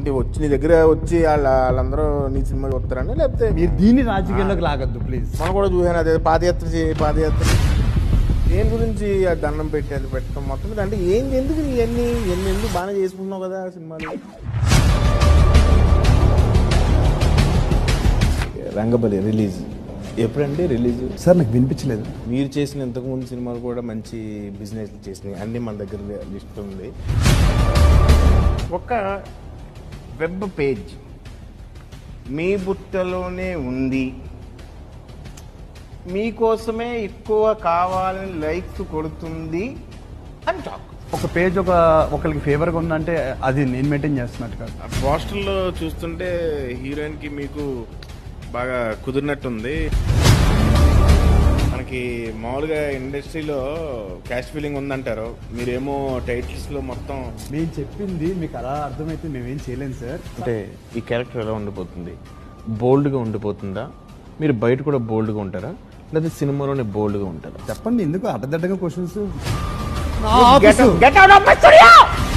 ఏంటి వచ్చి నీ దగ్గర వచ్చి వాళ్ళ వాళ్ళందరూ నీ సినిమా చూస్తారని లేకపోతే మీరు దీన్ని రాజకీయాల్లోకి లాగద్దు ప్లీజ్ మనం కూడా చూసాను అదే పాదయాత్ర చేయి పాదయాత్ర దేని గురించి ఆ దండం పెట్టి అది పెట్టడం మొత్తం మీద అంటే ఏం ఎందుకు ఇవన్నీ ఎన్ని ఎందుకు బాగానే చేసుకుంటున్నావు కదా సినిమాలు రంగబలి రిలీజ్ ఎప్పుడంటే రిలీజ్ సార్ నాకు వినిపించలేదు మీరు చేసిన ఇంతకుముందు సినిమాలు కూడా మంచి బిజినెస్ చేసినాయి అన్నీ మన దగ్గర లిస్ట్ ఉంది ఒక వెబ్ పేజ్ మీ బుట్టలోనే ఉంది మీకోసమే ఎక్కువ కావాలని లైక్స్ కొడుతుంది అని టాక్ ఒక పేజ్ ఒక ఒకరికి ఫేవర్గా ఉందంటే అది నేను మెయింటైన్ చేస్తున్నట్టు కాదు ఆ పోస్టర్లో చూస్తుంటే హీరోయిన్కి మీకు బాగా కుదిరినట్టుంది మనకి మామూలుగా ఇండస్ట్రీలో క్యాష్ ఫీలింగ్ ఉందంటారు మీరేమో టైటిల్స్లో మొత్తం మేము చెప్పింది మీకు అలా అర్థమైతే మేమేం చేయలేము సార్ అంటే ఈ క్యారెక్టర్ ఎలా ఉండిపోతుంది బోల్డ్గా ఉండిపోతుందా మీరు బయట కూడా బోల్డ్గా ఉంటారా లేదా సినిమాలోనే బోల్డ్గా ఉంటారా చెప్పండి ఎందుకు అడ్డదడ్డగా questions Get out of my studio!